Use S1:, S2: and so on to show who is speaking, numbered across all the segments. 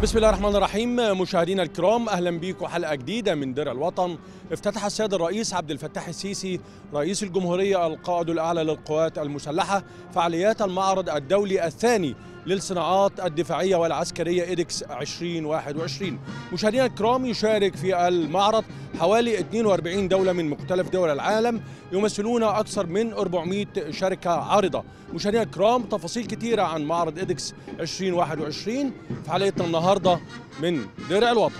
S1: بسم الله الرحمن الرحيم مشاهدينا الكرام اهلا بيكم حلقه جديده من درع الوطن افتتح السيد الرئيس عبد الفتاح السيسي رئيس الجمهوريه القائد الاعلى للقوات المسلحه فعاليات المعرض الدولي الثاني للصناعات الدفاعيه والعسكريه ايدكس 2021 مشاهدينا الكرام يشارك في المعرض حوالي 42 دوله من مختلف دول العالم يمثلون اكثر من 400 شركه عارضه مشاهدينا الكرام تفاصيل كثيره عن معرض ايدكس 2021 في حلقتنا النهارده من درع الوطن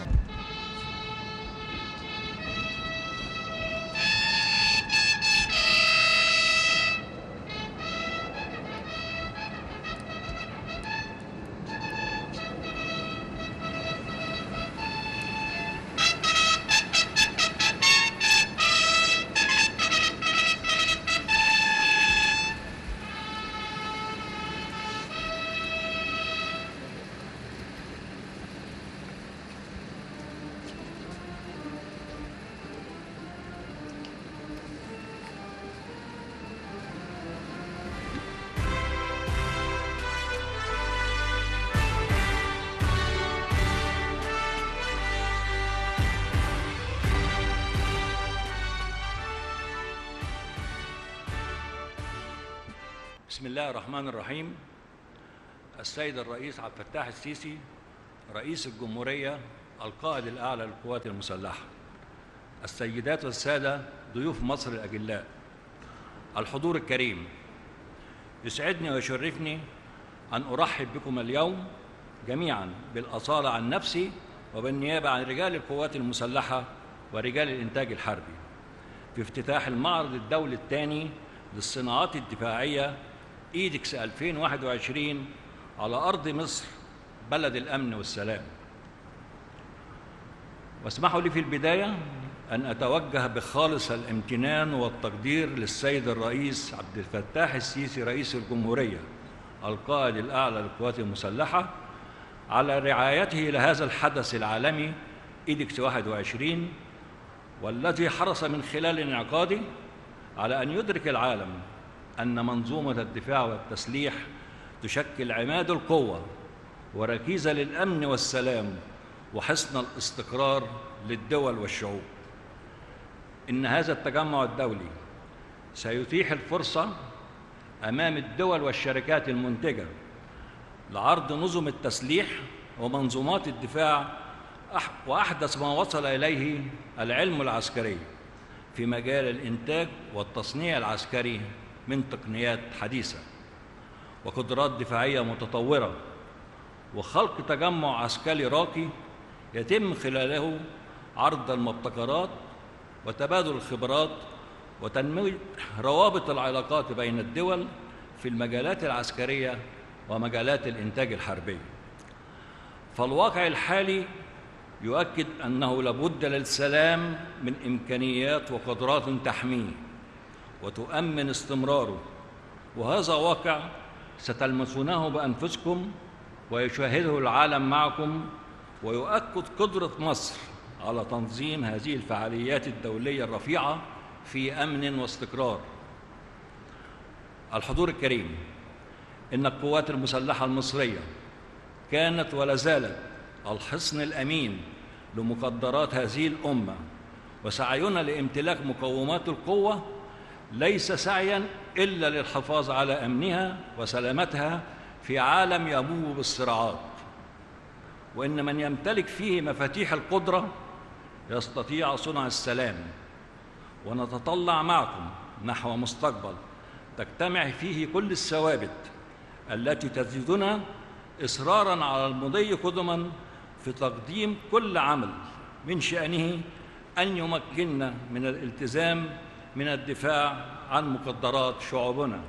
S2: بسم الله الرحمن الرحيم السيد الرئيس عبد الفتاح السيسي رئيس الجمهورية القائد الأعلى للقوات المسلحة السيدات والسادة ضيوف مصر الأجلاء الحضور الكريم يسعدني ويشرفني أن أرحب بكم اليوم جميعا بالأصالة عن نفسي وبالنيابة عن رجال القوات المسلحة ورجال الإنتاج الحربي في افتتاح المعرض الدولي الثاني للصناعات الدفاعية إيدكس 2021 على أرض مصر بلد الأمن والسلام واسمحوا لي في البداية أن أتوجه بخالص الامتنان والتقدير للسيد الرئيس عبد الفتاح السيسي رئيس الجمهورية القائد الأعلى للقوات المسلحة على رعايته لهذا الحدث العالمي إيدكس 21 والذي حرص من خلال انعقاده على أن يدرك العالم أن منظومة الدفاع والتسليح تشكل عماد القوة وركيزة للأمن والسلام وحصن الاستقرار للدول والشعوب إن هذا التجمع الدولي سيتيح الفرصة أمام الدول والشركات المنتجة لعرض نظم التسليح ومنظومات الدفاع وأحدث ما وصل إليه العلم العسكري في مجال الإنتاج والتصنيع العسكري من تقنيات حديثة وقدرات دفاعية متطورة وخلق تجمع عسكري راقي يتم خلاله عرض المبتكرات وتبادل الخبرات وتنمية روابط العلاقات بين الدول في المجالات العسكرية ومجالات الإنتاج الحربي فالواقع الحالي يؤكد أنه لابد للسلام من إمكانيات وقدرات تحميه وتؤمن استمراره وهذا واقع ستلمسونه بأنفسكم ويشاهده العالم معكم ويؤكد قدرة مصر على تنظيم هذه الفعاليات الدولية الرفيعة في أمن واستقرار الحضور الكريم إن القوات المسلحة المصرية كانت ولا زالت الحصن الامين لمقدرات هذه الامه وسعينا لامتلاك مقومات القوه ليس سعيا الا للحفاظ على امنها وسلامتها في عالم يموج بالصراعات وان من يمتلك فيه مفاتيح القدره يستطيع صنع السلام ونتطلع معكم نحو مستقبل تجتمع فيه كل الثوابت التي تزيدنا اصرارا على المضي قدما في تقديم كل عمل من شأنه أن يمكننا من الالتزام من الدفاع عن مقدرات شعوبنا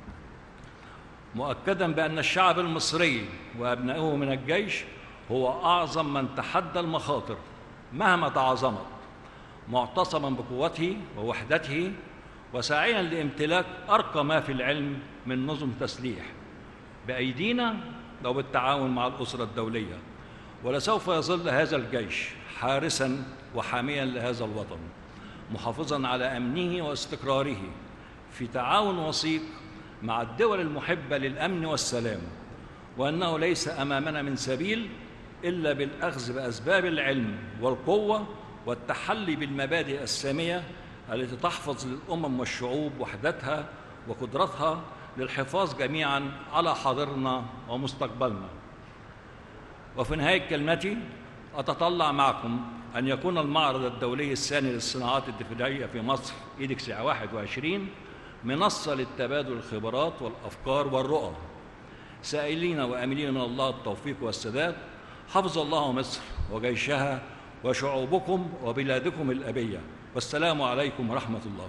S2: مؤكدا بأن الشعب المصري وأبنائه من الجيش هو أعظم من تحدى المخاطر مهما تعظمت معتصما بقوته ووحدته وساعيا لامتلاك أرقى ما في العلم من نظم تسليح بأيدينا أو بالتعاون مع الأسرة الدولية ولسوف يظل هذا الجيش حارسا وحاميا لهذا الوطن محافظا على امنه واستقراره في تعاون وثيق مع الدول المحبه للامن والسلام وانه ليس امامنا من سبيل إلا بالأخذ بأسباب العلم والقوة والتحلي بالمبادئ السامية التي تحفظ للأمم والشعوب وحدتها وقدرتها للحفاظ جميعا على حاضرنا ومستقبلنا وفي نهاية كلمتي أتطلع معكم أن يكون المعرض الدولي الثاني للصناعات الدفاعية في مصر إيدكس 21 منصة للتبادل الخبرات والأفكار والرؤى سائلين وآملين من الله التوفيق والسداد حفظ الله مصر وجيشها وشعوبكم وبلادكم الأبية والسلام عليكم ورحمة الله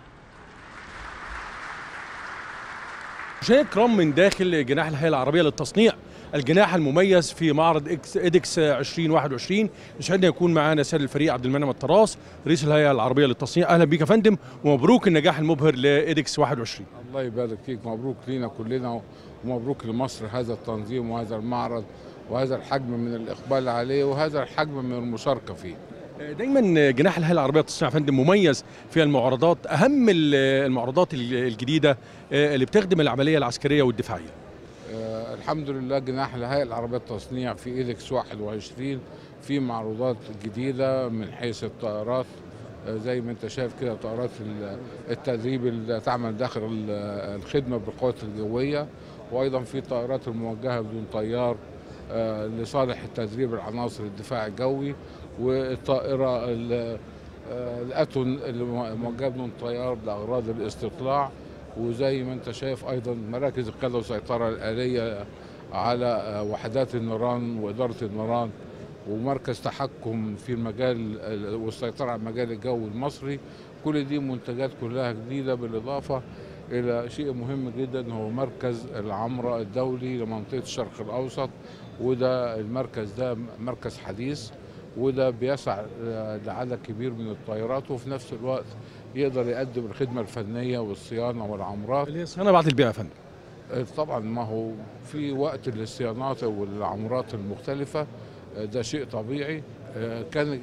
S1: مشاهدينا الكرام من داخل جناح الهيئه العربيه للتصنيع الجناح المميز في معرض إكس إيدكس 2021 يسعدنا يكون معانا سيد الفريق عبد المنعم الطراس رئيس الهيئه العربيه للتصنيع اهلا بيك يا فندم ومبروك النجاح المبهر لايدكس 21
S3: الله يبارك فيك مبروك لينا كلنا ومبروك لمصر هذا التنظيم وهذا المعرض وهذا الحجم من الإقبال عليه وهذا الحجم من المشاركة فيه
S1: دايما جناح الهيئه العربيه للتصنيع يا فندم مميز في المعارضات اهم المعارضات الجديده اللي بتخدم العمليه العسكريه والدفاعيه
S3: آه الحمد لله جناح الهيئة العربية للتصنيع في إيدكس 21 في معروضات جديدة من حيث الطائرات آه زي ما انت شايف كده طائرات التدريب اللي تعمل داخل الخدمة بالقوات الجوية وأيضا في طائرات الموجهة بدون طيار آه لصالح تدريب العناصر الدفاع الجوي والطائرة الأتون الموجهة بدون طيار لأغراض الاستطلاع وزي ما انت شايف ايضا مراكز القياده والسيطره الاليه على وحدات النيران واداره النيران ومركز تحكم في المجال والسيطره على المجال الجوي المصري كل دي منتجات كلها جديده بالاضافه الى شيء مهم جدا هو مركز العمره الدولي لمنطقه الشرق الاوسط وده المركز ده مركز حديث وده بيسع لعدد كبير من الطائرات وفي نفس الوقت يقدر يقدم الخدمه الفنيه والصيانه والعمرات
S1: اللي هي الصيانه بعد البيع يا فندم
S3: طبعا ما هو في وقت للصيانات والعمرات المختلفه ده شيء طبيعي كان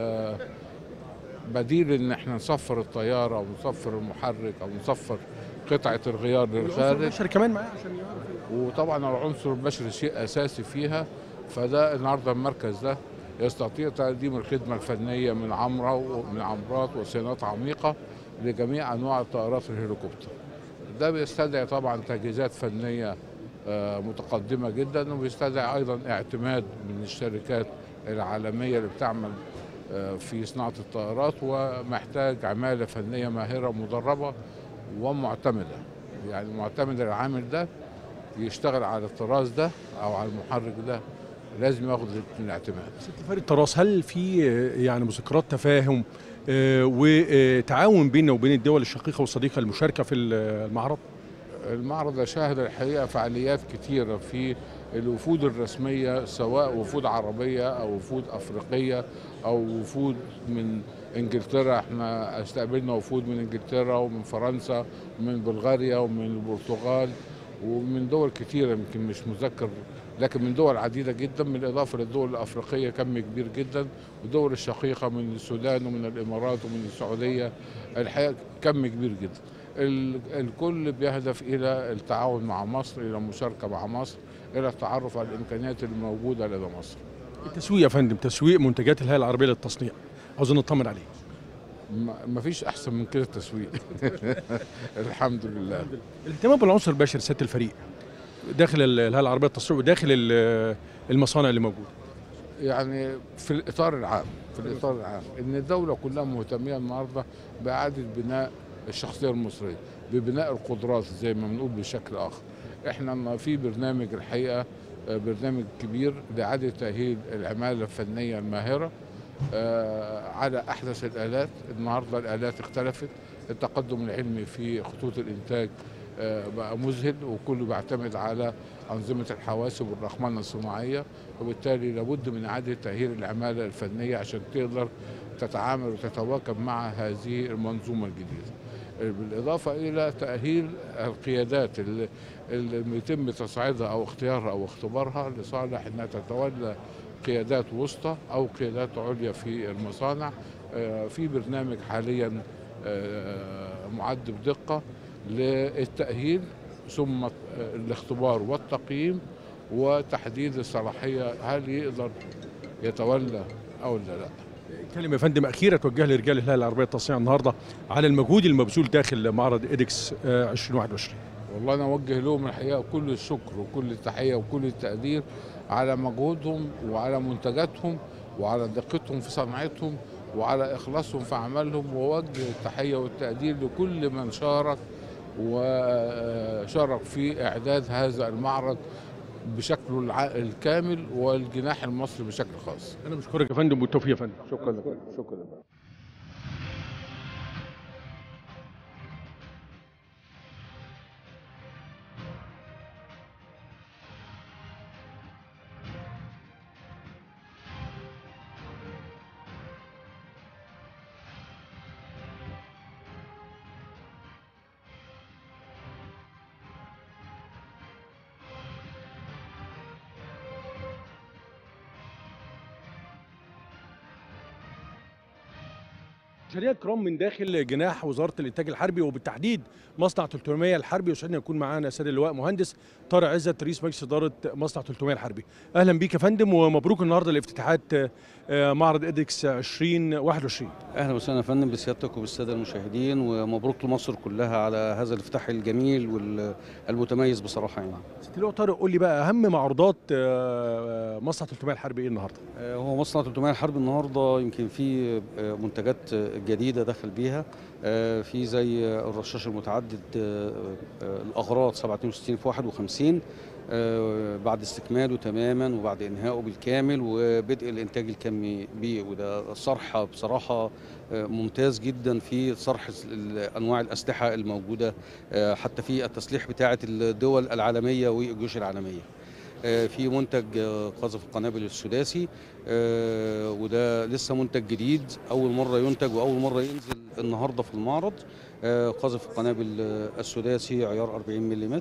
S3: بديل ان احنا نصفر الطياره او نصفر المحرك او نصفر قطعه الغيار للخارج
S1: البشري كمان معايا عشان
S3: وطبعا العنصر البشري شيء اساسي فيها فده النهارده المركز ده يستطيع تقديم الخدمة الفنية من عمرة ومن عمرات وصيانات عميقة لجميع أنواع الطائرات الهليكوبتر ده بيستدعي طبعا تجهيزات فنية متقدمة جدا وبيستدعي أيضا اعتماد من الشركات العالمية اللي بتعمل في صناعة الطائرات ومحتاج عمالة فنية ماهرة مدربة ومعتمدة يعني معتمد العامل ده يشتغل على الطراز ده أو على المحرك ده لازم ياخد الاعتماد
S1: ست فريق الطراس هل في يعني مذكرات تفاهم وتعاون بيننا وبين الدول الشقيقه والصديقه المشاركه في المعرض؟
S3: المعرض شهد الحقيقه فعاليات كثيره في الوفود الرسميه سواء وفود عربيه او وفود افريقيه او وفود من انجلترا احنا استقبلنا وفود من انجلترا ومن فرنسا ومن بلغاريا ومن البرتغال ومن دول كثيره يمكن مش مذكر لكن من دول عديدة جدا بالإضافة للدول الأفريقية كم كبير جدا والدول الشقيقة من السودان ومن الإمارات ومن السعودية الحقيقة كم كبير جدا الكل بيهدف إلى التعاون مع مصر إلى المشاركة مع مصر إلى التعرف على الإمكانيات الموجودة لدى مصر
S1: التسويق يا فندم تسويق منتجات الهيئة العربية للتصنيع عاوزين نطمن عليه
S3: ما فيش احسن من كده التسويق الحمد لله
S1: الاهتمام بالعنصر البشري سياده الفريق داخل الهيئه العربيه للتصنيع وداخل المصانع اللي موجوده
S3: يعني في الاطار العام في الاطار العام ان الدوله كلها مهتميه النهارده باعاده بناء الشخصيه المصريه ببناء القدرات زي ما بنقول بشكل اخر احنا في برنامج الحقيقه برنامج كبير لاعاده تاهيل العماله الفنيه الماهره على احدث الالات النهارده الالات اختلفت التقدم العلمي في خطوط الانتاج بقى مذهل وكله بيعتمد على أنظمة الحواسب والرقمنة الصناعية وبالتالي لابد من إعادة تأهيل العمالة الفنية عشان تقدر تتعامل وتتواكب مع هذه المنظومة الجديدة بالإضافة إلى تأهيل القيادات اللي, اللي يتم تصعيدها أو اختيارها أو اختبارها لصالح أنها تتولى قيادات وسطى أو قيادات عليا في المصانع في برنامج حاليا معد بدقة للتأهيل ثم الاختبار والتقييم وتحديد الصلاحيه هل يقدر يتولى او لا لا
S1: كلمه يا فندم اخيره توجهها لرجال الهلال العربيه التصنيع النهارده على المجهود المبذول داخل معرض ايدكس آه، 2021
S3: والله انا اوجه لهم الحقيقه كل الشكر وكل التحيه وكل التقدير على مجهودهم وعلى منتجاتهم وعلى دقتهم في صناعتهم وعلى اخلاصهم في عملهم واوجه التحيه والتقدير لكل من شارك وشارك في اعداد هذا المعرض بشكله الع- الكامل والجناح المصري بشكل خاص
S1: انا بشكرك يا فندم والتوفيق يا فندم
S3: شكرا لك شكرا لك
S1: مشاهدينا الكرام من داخل جناح وزاره الانتاج الحربي وبالتحديد مصنع 300 الحربي وسعدنا يكون معانا سيد اللواء مهندس طارق عزت رئيس مجلس اداره مصنع 300 الحربي اهلا بيك يا فندم ومبروك النهارده لافتتاحات آه، معرض ايدكس 2021
S4: اهلا وسهلا يا فندم بسيادتك وبالساده المشاهدين ومبروك لمصر كلها على هذا الافتتاح الجميل والمتميز بصراحه يعني.
S1: سيد اللواء طارق قول لي بقى اهم معروضات آه، مصنع 300 الحربي ايه النهارده
S4: آه، هو مصنع 300 الحرب النهارده يمكن في آه، منتجات آه، جديده دخل بيها آه، في زي آه، الرشاش المتعدد آه، آه، الاغراض 67 في 51 آه، بعد استكماله تماما وبعد انهائه بالكامل وبدء الانتاج الكمي بيه وده صرح بصراحه آه، ممتاز جدا في صرح ال- انواع الاسلحه الموجوده آه، حتى في التسليح بتاعه الدول العالميه والجيوش العالميه آه، في منتج آه، قاذف القنابل السداسي آه، وده لسه منتج جديد اول مره ينتج واول مره ينزل النهارده في المعرض آه، قاذف القنابل آه، السداسي عيار 40 ملم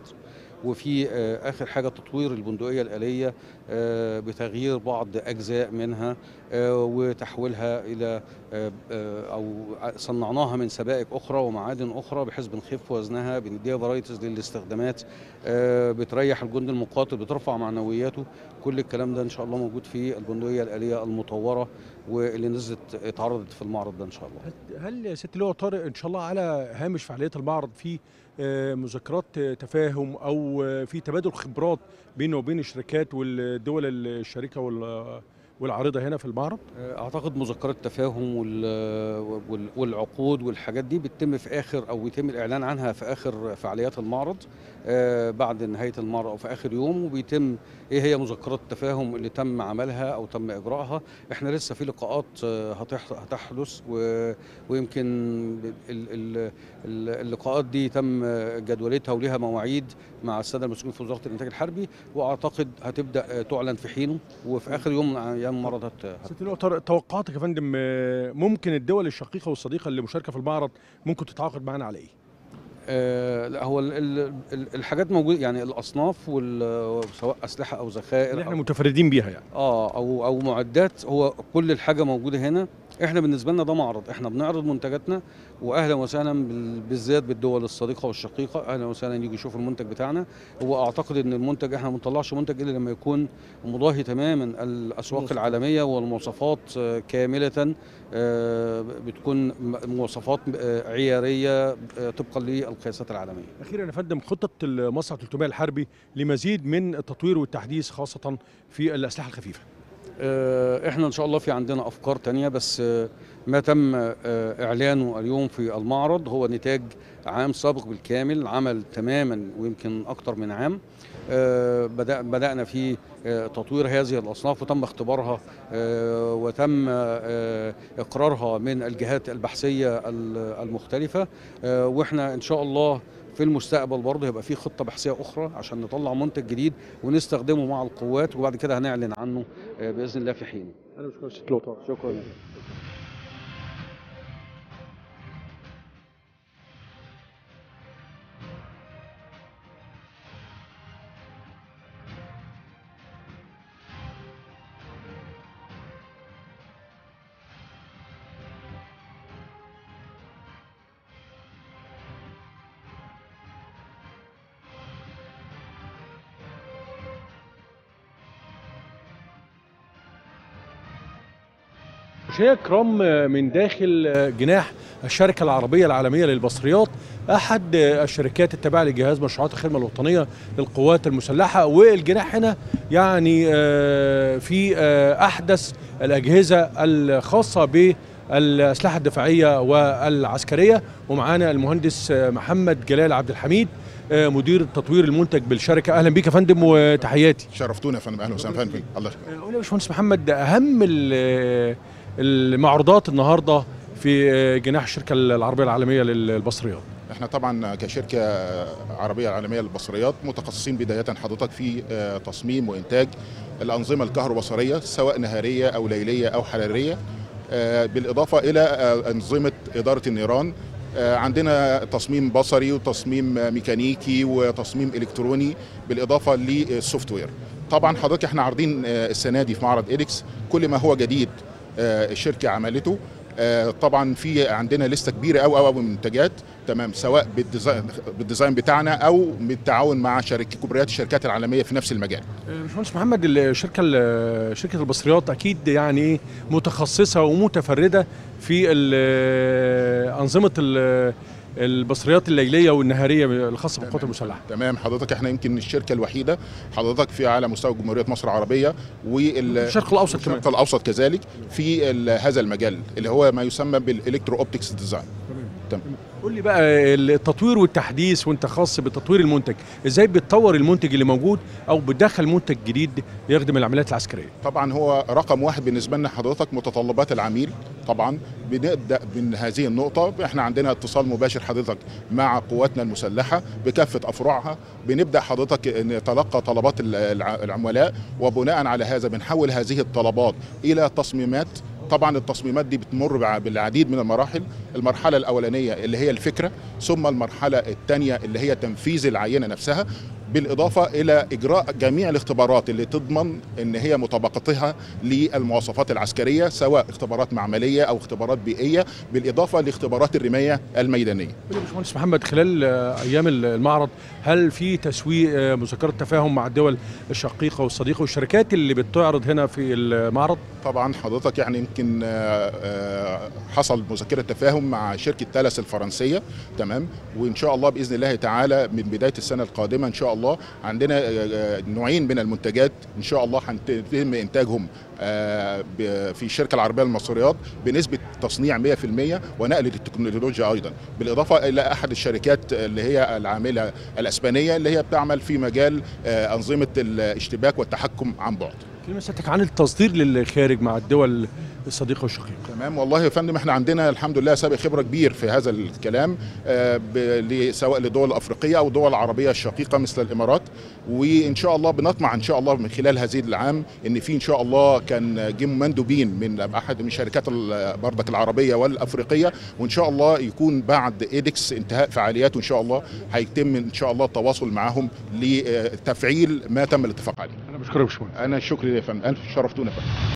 S4: وفي آه، اخر حاجه تطوير البندقيه الاليه آه، بتغيير بعض اجزاء منها آه، وتحويلها الى آه، آه، او صنعناها من سبائك اخرى ومعادن اخرى بحيث بنخف وزنها بنديها فرايتيز للاستخدامات آه، بتريح الجند المقاتل بترفع معنوياته كل الكلام ده ان شاء الله موجود في البندقيه الاليه المطوره واللي نزلت اتعرضت في المعرض ده ان شاء الله
S1: هل يا ست اللواء طارق ان شاء الله على هامش فعاليات المعرض في آه، مذكرات آه، تفاهم او آه، في تبادل خبرات بينه وبين الشركات والدول الشريكه وال- والعارضه هنا في المعرض
S4: اعتقد مذكرات التفاهم وال- وال- والعقود والحاجات دي بتتم في اخر او يتم الاعلان عنها في اخر فعاليات المعرض آه، بعد نهايه المعرض او في اخر يوم وبيتم ايه هي مذكرات التفاهم اللي تم عملها او تم اجراءها احنا لسه في لقاءات آه، هتح- هتحدث و- ويمكن ال- ال- ال- اللقاءات دي تم جدولتها ولها مواعيد مع الساده المسؤولين في وزاره الانتاج الحربي واعتقد هتبدا آه، تعلن في حينه وفي اخر يوم من ايام المعرض هت- هت-
S1: ست اللواء طارق توقعاتك يا فندم آه، ممكن الدول الشقيقه والصديقه اللي مشاركه في المعرض ممكن تتعاقد معانا على ايه؟
S4: آه لا هو ال- ال- ال- الحاجات موجوده يعني الاصناف وال- سواء اسلحه او ذخائر
S1: اللي احنا
S4: أو-
S1: متفردين بيها يعني
S4: اه او او معدات هو كل الحاجه موجوده هنا احنا بالنسبه لنا ده معرض احنا بنعرض منتجاتنا واهلا وسهلا بال- بالذات بالدول الصديقه والشقيقه اهلا وسهلا يجي يشوفوا المنتج بتاعنا هو اعتقد ان المنتج احنا ما بنطلعش منتج الا لما يكون مضاهي تماما الاسواق
S1: مواصفات.
S4: العالميه والمواصفات آه، كامله آه، بتكون م- مواصفات آه، عياريه آه، طبقا للقياسات العالميه
S1: اخيرا يا فندم خطه المصنع 300 الحربي لمزيد من التطوير والتحديث خاصه في الاسلحه الخفيفه
S4: آه، احنا ان شاء الله في عندنا افكار تانية بس آه، ما تم آه، اعلانه اليوم في المعرض هو نتاج عام سابق بالكامل عمل تماما ويمكن اكتر من عام آه، بدأ بدأنا في آه، تطوير هذه الأصناف وتم اختبارها آه، وتم آه، إقرارها من الجهات البحثية ال- المختلفة آه، وإحنا إن شاء الله في المستقبل برضه هيبقى في خطة بحثية أخرى عشان نطلع منتج جديد ونستخدمه مع القوات وبعد كده هنعلن عنه آه، بإذن الله في حين
S1: انا بشكرك ست اللواء طارق
S4: شكرا
S1: مشاهدينا الكرام من داخل جناح الشركة العربية العالمية للبصريات أحد الشركات التابعة لجهاز مشروعات الخدمة الوطنية للقوات المسلحة والجناح هنا يعني آه، في آه، أحدث الأجهزة الخاصة بالأسلحة الدفاعية والعسكرية ومعانا المهندس آه، محمد جلال عبد الحميد آه، مدير تطوير المنتج بالشركة أهلا بك يا فندم وتحياتي
S5: شرفتونا يا فندم اهلا وسهلا فندم الله يشكرك
S1: قول يا باشمهندس محمد اهم ال- المعروضات النهارده في جناح الشركه العربيه العالميه للبصريات
S5: احنا طبعا كشركه عربيه عالميه للبصريات متخصصين بدايه حضرتك في آه، تصميم وانتاج الانظمه الكهروبصريه سواء نهاريه او ليليه او حراريه آه، بالاضافه الى آه، انظمه اداره النيران آه، عندنا تصميم بصري وتصميم آه، ميكانيكي وتصميم الكتروني بالاضافه للسوفت وير طبعا حضرتك احنا عارضين آه، السنه دي في معرض إيدكس كل ما هو جديد آه، الشركه عملته آه، طبعا في عندنا لسته كبيره قوي قوي من المنتجات تمام سواء بالديزاين بالديزاين بتاعنا او بالتعاون مع شركه كبريات الشركات العالميه في نفس المجال
S1: باشمهندس محمد الشركه ال- شركه البصريات اكيد يعني متخصصه ومتفرده في ال- انظمه ال- البصريات الليليه والنهاريه الخاصه بالقوات المسلحه
S5: تمام حضرتك احنا يمكن الشركه الوحيده حضرتك في على مستوى جمهوريه مصر العربيه وال
S1: الشرق الاوسط كمان
S5: الشرق الاوسط كذلك في ال- هذا المجال اللي هو ما يسمى بالالكترو اوبتكس ديزاين
S1: قول لي بقى التطوير والتحديث وانت خاص بتطوير المنتج ازاي بتطور المنتج اللي موجود او بتدخل منتج جديد يخدم العمليات العسكريه
S5: طبعا هو رقم واحد بالنسبه لنا حضرتك متطلبات العميل طبعا بنبدا من هذه النقطه احنا عندنا اتصال مباشر حضرتك مع قواتنا المسلحه بكافه افرعها بنبدا حضرتك نتلقى طلبات الع- العملاء وبناء على هذا بنحول هذه الطلبات الى تصميمات طبعا التصميمات دي بتمر بع- بالعديد من المراحل المرحله الاولانيه اللي هي الفكره ثم المرحله الثانيه اللي هي تنفيذ العينه نفسها بالاضافه الى اجراء جميع الاختبارات اللي تضمن ان هي مطابقتها للمواصفات العسكريه سواء اختبارات معمليه او اختبارات بيئيه بالاضافه لاختبارات الرمايه الميدانيه
S1: قول لي يا باشمهندس محمد خلال آه، ايام المعرض هل في تسويق آه، مذكرات تفاهم مع الدول الشقيقه والصديقه والشركات اللي بتعرض هنا في المعرض
S5: طبعا حضرتك يعني يمكن آه، آه، حصل مذكره تفاهم مع شركه تالس الفرنسيه تمام وان شاء الله باذن الله تعالى من بدايه السنه القادمه ان شاء الله عندنا آه، آه، نوعين من المنتجات ان شاء الله هيتم انتاجهم آه، ب- في الشركه العربيه للمصريات بنسبه تصنيع 100% ونقل للتكنولوجيا ايضا بالاضافه الى احد الشركات اللي هي العامله الاسبانيه اللي هي بتعمل في مجال آه، انظمه الاشتباك والتحكم عن بعد
S1: كلمه سيادتك عن التصدير للخارج مع الدول الصديقه والشقيقه
S5: تمام والله يا فندم احنا عندنا الحمد لله سابق خبره كبير في هذا الكلام آه، ب- ل- سواء لدول الافريقيه او دول العربيه الشقيقه مثل الامارات وان شاء الله بنطمع ان شاء الله من خلال هذه العام ان في ان شاء الله كان جم مندوبين من احد من شركات ال- بردك العربيه والافريقيه وان شاء الله يكون بعد ايدكس انتهاء فعالياته ان شاء الله هيتم ان شاء الله التواصل معهم لتفعيل ما تم الاتفاق عليه
S1: انا بشكرك يا باشمهندس
S5: انا الشكر يا فندم الف شرفتونا يا فندم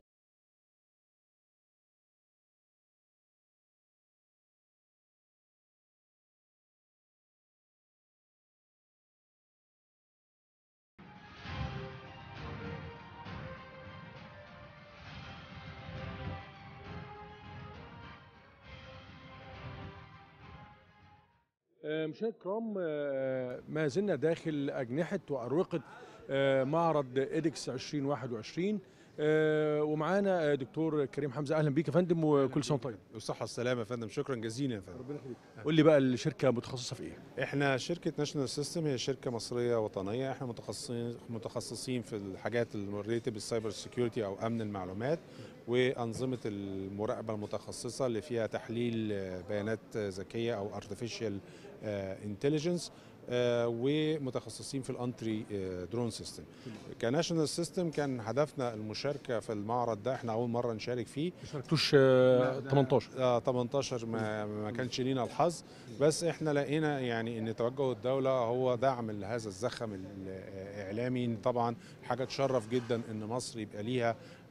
S1: آه، مشاهدينا الكرام آه، ما زلنا داخل أجنحة وأروقة آه، معرض إيدكس 2021 آه، ومعانا آه، دكتور كريم حمزة أهلا بيك يا فندم وكل سنة طيب
S6: والصحة والسلامة يا فندم شكرا جزيلا يا فندم
S1: قول لي بقى الشركة متخصصة في إيه؟
S6: احنا شركة ناشونال سيستم هي شركة مصرية وطنية احنا متخصصين متخصصين في الحاجات المريتة بالسايبر سيكيورتي او امن المعلومات وانظمة المراقبة المتخصصة اللي فيها تحليل آه، بيانات آه، ذكية او artificial انتليجنس ومتخصصين في الانتري درون سيستم كناشونال سيستم كان هدفنا المشاركه في المعرض ده احنا اول مره نشارك فيه
S1: ما شاركتوش آه،
S6: لا، ده-
S1: 18
S6: آه 18 ما ما كانش لينا الحظ بس احنا لقينا يعني ان توجه الدوله هو دعم لهذا الزخم الاعلامي طبعا حاجه تشرف جدا ان مصر يبقى ليها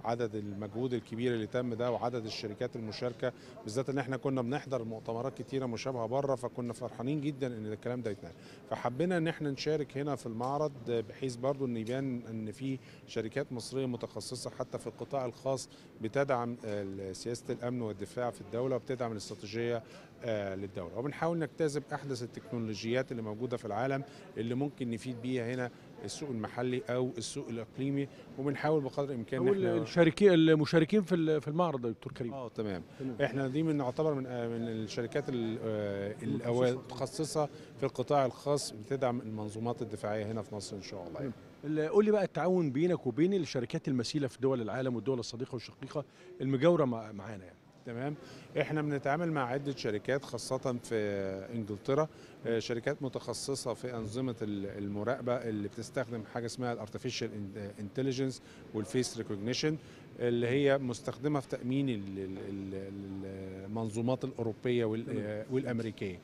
S6: عدد المجهود الكبير اللي تم ده وعدد الشركات المشاركه بالذات ان احنا كنا بنحضر مؤتمرات كتيره مشابهه بره فكنا فرحانين جدا ان الكلام ده يتنقل فحبينا ان احنا نشارك هنا في المعرض بحيث برضو ان يبان ان في شركات مصريه متخصصه حتى في القطاع الخاص بتدعم آه، سياسه الامن والدفاع في الدوله وبتدعم الاستراتيجيه آه، للدوله وبنحاول نجتذب احدث التكنولوجيات اللي موجوده في العالم اللي ممكن نفيد بيها هنا السوق المحلي او السوق الاقليمي وبنحاول بقدر الامكان
S1: أو
S6: إن احنا
S1: الشركين المشاركين في ال- في المعرض يا دكتور كريم
S6: اه تمام
S1: تمام.
S6: احنا دي من نعتبر من آه، من الشركات ال- آه، الأوائل المتخصصه في القطاع الخاص بتدعم المنظومات الدفاعيه هنا في مصر ان شاء الله يعني.
S1: ال- قول لي بقى التعاون بينك وبين الشركات المثيله في دول العالم والدول الصديقه والشقيقه المجاوره مع- معانا يعني
S6: تمام احنا بنتعامل مع عده شركات خاصه في انجلترا آه، شركات متخصصه في انظمه ال- المراقبه اللي بتستخدم حاجه اسمها الارتفيشال انتليجنس والفيس ريكوجنيشن اللي هي مستخدمه في تامين ال- ال- ال- المنظومات الاوروبيه وال- آه، والامريكيه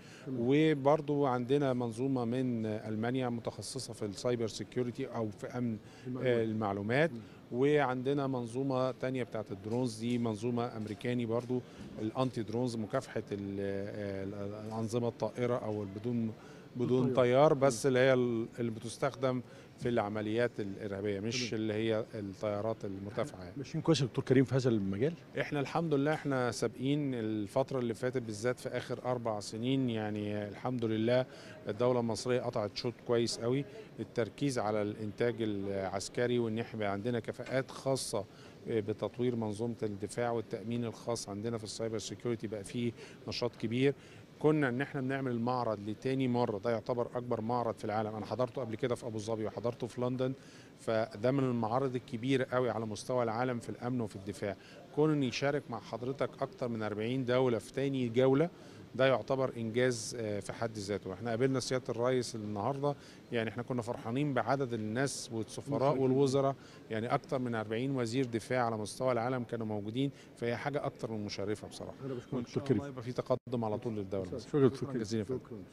S6: وبرضو عندنا منظومه من المانيا متخصصه في السايبر سيكيورتي او في امن آه، المعلومات وعندنا منظومه تانية بتاعت الدرونز دي منظومه امريكاني برضو الانتي درونز مكافحه ال- آه، الانظمه الطائره او بدون بدون
S1: طيار.
S6: طيار بس اللي هي ال- اللي بتستخدم في العمليات الارهابيه مش
S1: تمام.
S6: اللي هي الطيارات المرتفعه يعني.
S1: ماشيين كويس يا دكتور كريم في هذا المجال
S6: احنا الحمد لله احنا سابقين الفترة اللي فاتت بالذات في اخر اربع سنين يعني الحمد لله الدولة المصرية قطعت شوط كويس قوي التركيز على الانتاج العسكري وان احنا يبقى عندنا كفاءات خاصة بتطوير منظومة الدفاع والتأمين الخاص عندنا في السايبر سيكيورتي بقى فيه نشاط كبير كنا ان احنا بنعمل المعرض لتاني مره ده يعتبر اكبر معرض في العالم انا حضرته قبل كده في ابو ظبي وحضرته في لندن فده من المعارض الكبيره قوي على مستوى العالم في الامن وفي الدفاع كون ان يشارك مع حضرتك اكتر من 40 دوله في تاني جوله ده يعتبر انجاز آه، في حد ذاته احنا قابلنا سياده الرئيس النهارده يعني احنا كنا فرحانين بعدد الناس والسفراء والوزراء يعني اكتر من 40 وزير دفاع على مستوى العالم كانوا موجودين فهي حاجه اكتر من مشرفه بصراحه
S1: انا بشكرك
S6: وان
S1: دكتور
S6: شاء
S1: كريم
S6: الله يبقى في تقدم على طول للدوله
S1: شكرا دكتور كريم
S6: جزيلا يا فندم.
S1: شكرا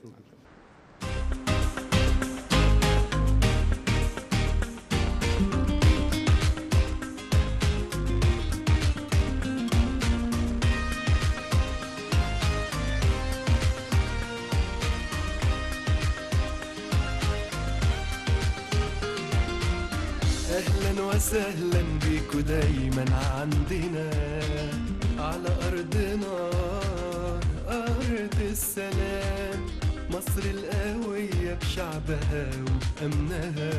S1: شكرا
S7: اهلا وسهلا بيكو دايما عندنا على ارضنا ارض السلام مصر القوية بشعبها وبأمنها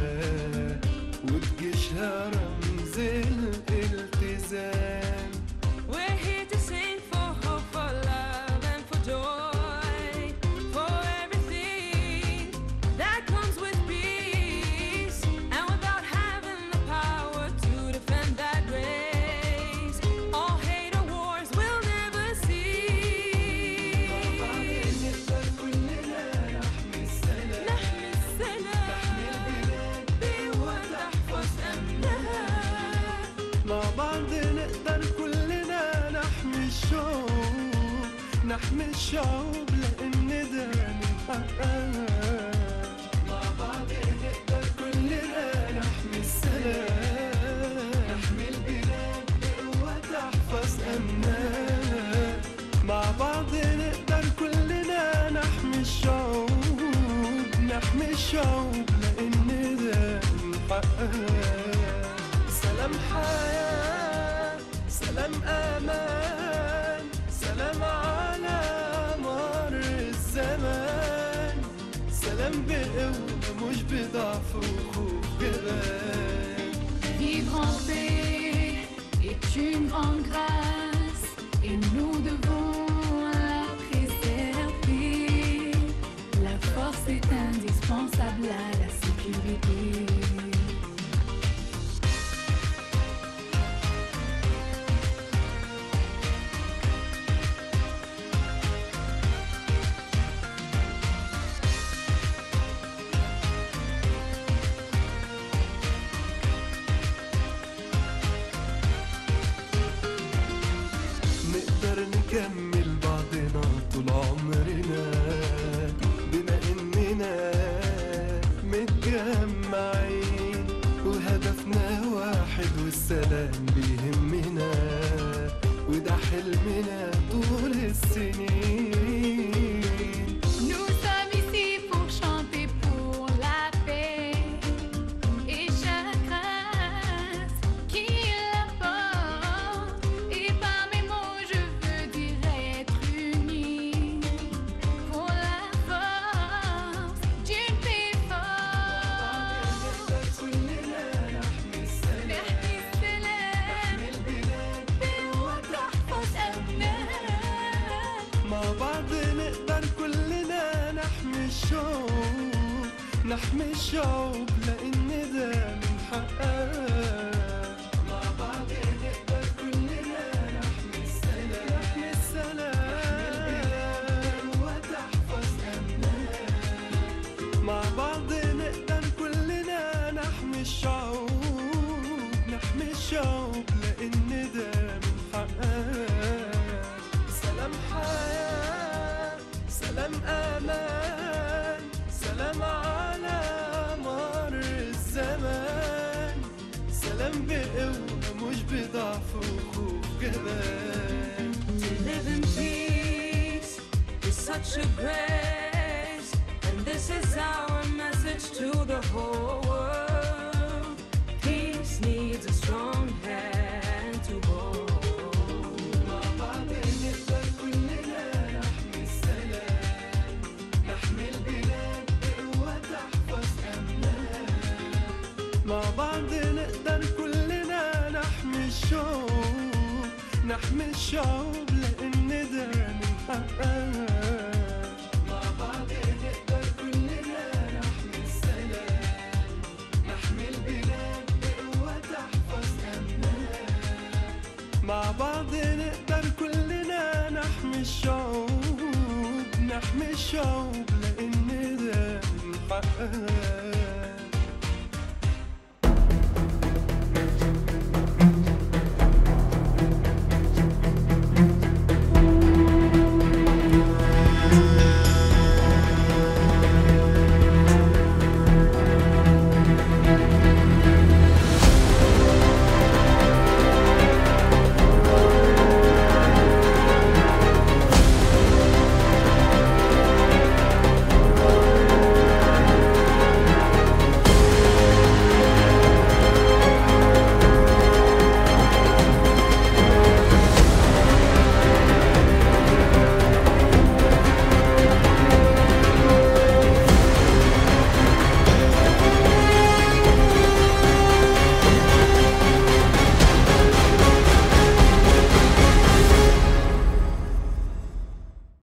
S7: وبجيشها رمز الالتزام
S8: We're here to sing for hope, for love, and for joy, for everything that comes with peace. And without having the power to defend that grace, all hate or wars will never cease. نحمي السلام وتحفظ أمنها
S7: مع بعض نقدر كلنا نحمي الشعوب نحمي الشعوب لأن ده من حقها مع بعض نقدر كلنا نحمي السلام نحمي البلاد بقوة تحفظ أمنها مع بعض نقدر كلنا نحمي الشعوب نحمي الشعوب لأن ده من حقها سلام حياة سلام أمان سلام على مر الزمان سلام بقوة مش بضعف وخوف جبان
S9: Vivre en paix est une grande grâce et nous devons la préserver. La force est indispensable à la sécurité.
S7: نقدر نكمل بعضنا طول عمرنا بما اننا متجمعين نحمي الشعوب لأن ده من حقها مع بعض نقدر كلنا نحمي السلام نحمي السلام وتحفظ أمنها مع بعض نقدر كلنا نحمي الشعوب نحمي الشعوب لأن ده من حقها سلام حياة سلام أمان سلام على مر الزمان سلام بقوة مش بضعف وخوف جبان
S8: To live in peace is such a grace, and this is our message to the whole world. Peace needs a strong hand to hold.
S7: مع بعض نقدر كلنا نحمي السلام نحمي البلاد بقوة تحفظ أمنها مع بعض نقدر كلنا نحمي الشعوب نحمي الشعوب لأن ده من حقها مع بعض نقدر كلنا نحمي السلام نحمي البلاد بقوة تحفظ أمنها مع بعض نقدر كلنا نحمي الشعوب نحمي الشعوب لأن ده من حقها